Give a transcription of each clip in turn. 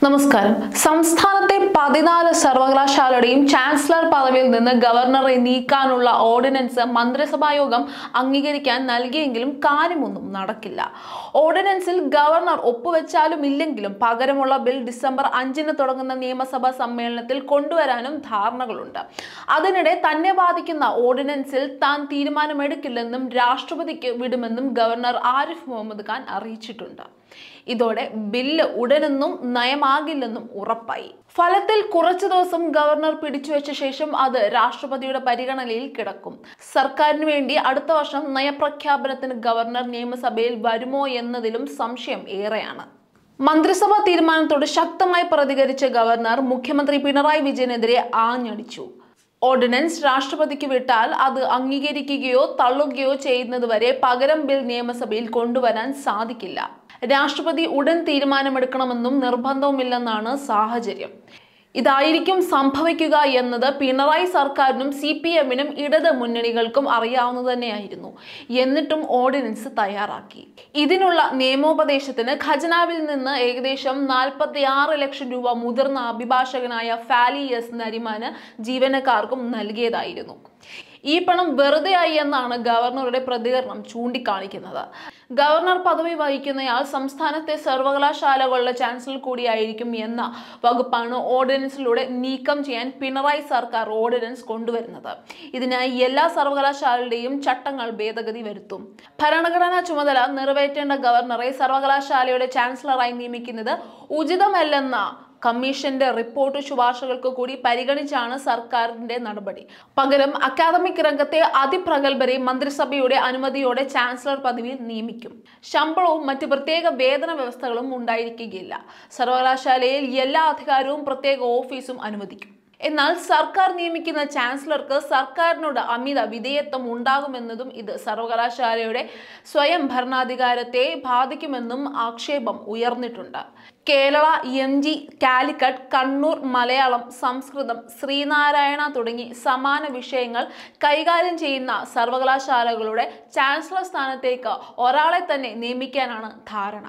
നമസ്കാരം സംസ്ഥാനത്തെ പതിനാല് സർവകലാശാലയുടെയും ചാൻസലർ പദവിയിൽ നിന്ന് ഗവർണറെ നീക്കാനുള്ള ഓർഡിനൻസ് മന്ത്രിസഭാ യോഗം അംഗീകരിക്കാൻ നൽകിയെങ്കിലും കാര്യമൊന്നും നടക്കില്ല ഓർഡിനൻസിൽ ഗവർണർ ഒപ്പുവെച്ചാലും ഇല്ലെങ്കിലും പകരമുള്ള ബിൽ ഡിസംബർ അഞ്ചിന് തുടങ്ങുന്ന നിയമസഭാ സമ്മേളനത്തിൽ കൊണ്ടുവരാനും ധാരണകളുണ്ട് അതിനിടെ തന്നെ ബാധിക്കുന്ന ഓർഡിനൻസിൽ താൻ തീരുമാനമെടുക്കില്ലെന്നും രാഷ്ട്രപതിക്ക് വിടുമെന്നും ഗവർണർ ആരിഫ് മുഹമ്മദ് ഖാൻ അറിയിച്ചിട്ടുണ്ട് ഇതോടെ ബില്ല് ഉടനൊന്നും നയമാകില്ലെന്നും ഉറപ്പായി ഫലത്തിൽ കുറച്ചു ദിവസം ഗവർണർ പിടിച്ചുവെച്ച ശേഷം അത് രാഷ്ട്രപതിയുടെ പരിഗണനയിൽ കിടക്കും സർക്കാരിന് വേണ്ടി അടുത്ത വർഷം നയപ്രഖ്യാപനത്തിന് ഗവർണർ നിയമസഭയിൽ വരുമോ എന്നതിലും സംശയം ഏറെയാണ് മന്ത്രിസഭാ തീരുമാനത്തോട് ശക്തമായി പ്രതികരിച്ച ഗവർണർ മുഖ്യമന്ത്രി പിണറായി വിജയനെതിരെ ആഞ്ഞടിച്ചു ഓർഡിനൻസ് രാഷ്ട്രപതിക്ക് വിട്ടാൽ അത് അംഗീകരിക്കുകയോ തള്ളുകയോ ചെയ്യുന്നതുവരെ പകരം ബിൽ നിയമസഭയിൽ കൊണ്ടുവരാൻ സാധിക്കില്ല രാഷ്ട്രപതി ഉടൻ തീരുമാനമെടുക്കണമെന്നും നിർബന്ധവുമില്ലെന്നാണ് സാഹചര്യം ഇതായിരിക്കും സംഭവിക്കുക എന്നത് പിണറായി സർക്കാരിനും സി പി എമ്മിനും ഇടത് മുന്നണികൾക്കും അറിയാവുന്നത് തന്നെയായിരുന്നു എന്നിട്ടും ഓർഡിനൻസ് തയ്യാറാക്കി ഇതിനുള്ള നിയമോപദേശത്തിന് ഖജനാവിൽ നിന്ന് ഏകദേശം നാൽപ്പത്തി ആറ് ലക്ഷം രൂപ മുതിർന്ന അഭിഭാഷകനായ ഫാലി എസ് നരിമാന് ജീവനക്കാർക്കും നൽകിയതായിരുന്നു ഈ പണം വെറുതെയായി എന്നാണ് ഗവർണറുടെ പ്രതികരണം ചൂണ്ടിക്കാണിക്കുന്നത് ഗവർണർ പദവി വഹിക്കുന്നയാൾ സംസ്ഥാനത്തെ സർവകലാശാലകളുടെ ചാൻസലർ കൂടിയായിരിക്കും എന്ന വകുപ്പാണ് ഓർഡിനൻസിലൂടെ നീക്കം ചെയ്യാൻ പിണറായി സർക്കാർ ഓർഡിനൻസ് കൊണ്ടുവരുന്നത് ഇതിനായി എല്ലാ സർവകലാശാലയുടെയും ചട്ടങ്ങൾ ഭേദഗതി വരുത്തും ഭരണഘടനാ ചുമതല നിറവേറ്റേണ്ട ഗവർണറെ സർവകലാശാലയുടെ ചാൻസലറായി നിയമിക്കുന്നത് ഉചിതമല്ലെന്ന കമ്മീഷന്റെ റിപ്പോർട്ട് ശുപാർശകൾക്ക് കൂടി പരിഗണിച്ചാണ് സർക്കാരിന്റെ നടപടി പകരം അക്കാദമിക് രംഗത്തെ അതിപ്രഗത്ഭരെ മന്ത്രിസഭയുടെ അനുമതിയോടെ ചാൻസലർ പദവിയിൽ നിയമിക്കും ശമ്പളവും മറ്റ് പ്രത്യേക വേതന വ്യവസ്ഥകളും ഉണ്ടായിരിക്കുകയില്ല സർവകലാശാലയിൽ എല്ലാ അധികാരവും പ്രത്യേക ഓഫീസും അനുവദിക്കും എന്നാൽ സർക്കാർ നിയമിക്കുന്ന ചാൻസലർക്ക് സർക്കാരിനോട് അമിത വിധേയത്വം ഉണ്ടാകുമെന്നതും ഇത് സർവകലാശാലയുടെ സ്വയം ഭരണാധികാരത്തെ ബാധിക്കുമെന്നും ആക്ഷേപം ഉയർന്നിട്ടുണ്ട് കേരള എം ജി കാലിക്കറ്റ് കണ്ണൂർ മലയാളം സംസ്കൃതം ശ്രീനാരായണ തുടങ്ങി സമാന വിഷയങ്ങൾ കൈകാര്യം ചെയ്യുന്ന സർവകലാശാലകളുടെ ചാൻസലർ സ്ഥാനത്തേക്ക് ഒരാളെ തന്നെ നിയമിക്കാനാണ് ധാരണ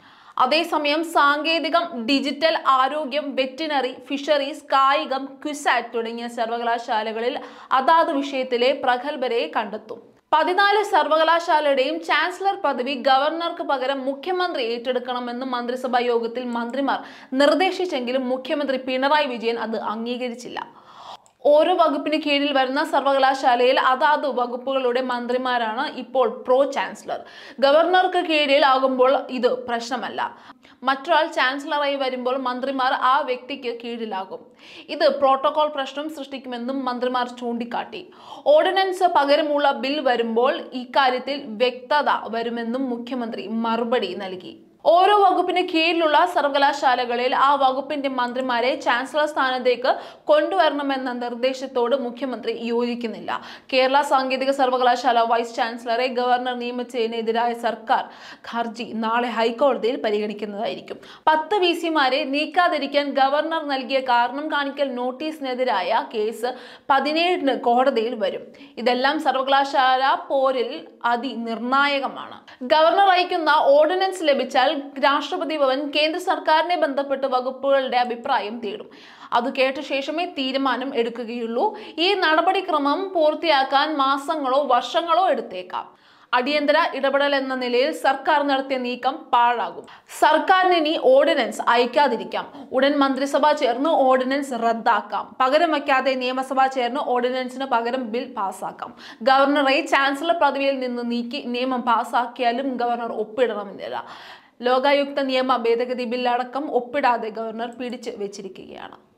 അതേസമയം സാങ്കേതികം ഡിജിറ്റൽ ആരോഗ്യം വെറ്റിനറി ഫിഷറീസ് കായികം ക്വിസാറ്റ് തുടങ്ങിയ സർവകലാശാലകളിൽ അതാത് വിഷയത്തിലെ പ്രഗത്ഭരെ കണ്ടെത്തും പതിനാല് സർവകലാശാലയുടെയും ചാൻസലർ പദവി ഗവർണർക്ക് പകരം മുഖ്യമന്ത്രി ഏറ്റെടുക്കണമെന്ന് മന്ത്രിസഭാ യോഗത്തിൽ മന്ത്രിമാർ നിർദ്ദേശിച്ചെങ്കിലും മുഖ്യമന്ത്രി പിണറായി വിജയൻ അത് അംഗീകരിച്ചില്ല ഓരോ വകുപ്പിന് കീഴിൽ വരുന്ന സർവകലാശാലയിൽ അതാത് വകുപ്പുകളുടെ മന്ത്രിമാരാണ് ഇപ്പോൾ പ്രോ ചാൻസലർ ഗവർണർക്ക് കീഴിൽ ആകുമ്പോൾ ഇത് പ്രശ്നമല്ല മറ്റൊരാൾ ചാൻസലറായി വരുമ്പോൾ മന്ത്രിമാർ ആ വ്യക്തിക്ക് കീഴിലാകും ഇത് പ്രോട്ടോകോൾ പ്രശ്നം സൃഷ്ടിക്കുമെന്നും മന്ത്രിമാർ ചൂണ്ടിക്കാട്ടി ഓർഡിനൻസ് പകരമുള്ള ബിൽ വരുമ്പോൾ ഇക്കാര്യത്തിൽ വ്യക്തത വരുമെന്നും മുഖ്യമന്ത്രി മറുപടി നൽകി ഓരോ വകുപ്പിന് കീഴിലുള്ള സർവകലാശാലകളിൽ ആ വകുപ്പിന്റെ മന്ത്രിമാരെ ചാൻസലർ സ്ഥാനത്തേക്ക് കൊണ്ടുവരണമെന്ന നിർദ്ദേശത്തോട് മുഖ്യമന്ത്രി യോജിക്കുന്നില്ല കേരള സാങ്കേതിക സർവകലാശാല വൈസ് ചാൻസലറെ ഗവർണർ നിയമിച്ചതിനെതിരായ സർക്കാർ ഹർജി നാളെ ഹൈക്കോടതിയിൽ പരിഗണിക്കുന്നതായിരിക്കും പത്ത് വി സിമാരെ നീക്കാതിരിക്കാൻ ഗവർണർ നൽകിയ കാരണം കാണിക്കൽ നോട്ടീസിനെതിരായ കേസ് പതിനേഴിന് കോടതിയിൽ വരും ഇതെല്ലാം സർവകലാശാല പോരിൽ അതിനിർണായകമാണ് ഗവർണർ അയക്കുന്ന ഓർഡിനൻസ് ലഭിച്ചാൽ രാഷ്ട്രപതി ഭവൻ കേന്ദ്ര സർക്കാരിനെ ബന്ധപ്പെട്ട് വകുപ്പുകളുടെ അഭിപ്രായം തേടും അത് കേട്ട ശേഷമേ തീരുമാനം എടുക്കുകയുള്ളൂ ഈ നടപടിക്രമം പൂർത്തിയാക്കാൻ മാസങ്ങളോ വർഷങ്ങളോ എടുത്തേക്കാം അടിയന്തര ഇടപെടൽ എന്ന നിലയിൽ സർക്കാർ നടത്തിയ നീക്കം പാഴാകും സർക്കാരിന് ഇനി ഓർഡിനൻസ് അയക്കാതിരിക്കാം ഉടൻ മന്ത്രിസഭ ചേർന്ന് ഓർഡിനൻസ് റദ്ദാക്കാം പകരം വയ്ക്കാതെ നിയമസഭ ചേർന്ന് ഓർഡിനൻസിന് പകരം ബിൽ പാസ്സാക്കാം ഗവർണറെ ചാൻസലർ പദവിയിൽ നിന്ന് നീക്കി നിയമം പാസ്സാക്കിയാലും ഗവർണർ ഒപ്പിടണമെന്നില്ല ലോകായുക്ത നിയമ ഭേദഗതി ബില്ലടക്കം ഒപ്പിടാതെ ഗവർണർ പിടിച്ചു വെച്ചിരിക്കുകയാണ്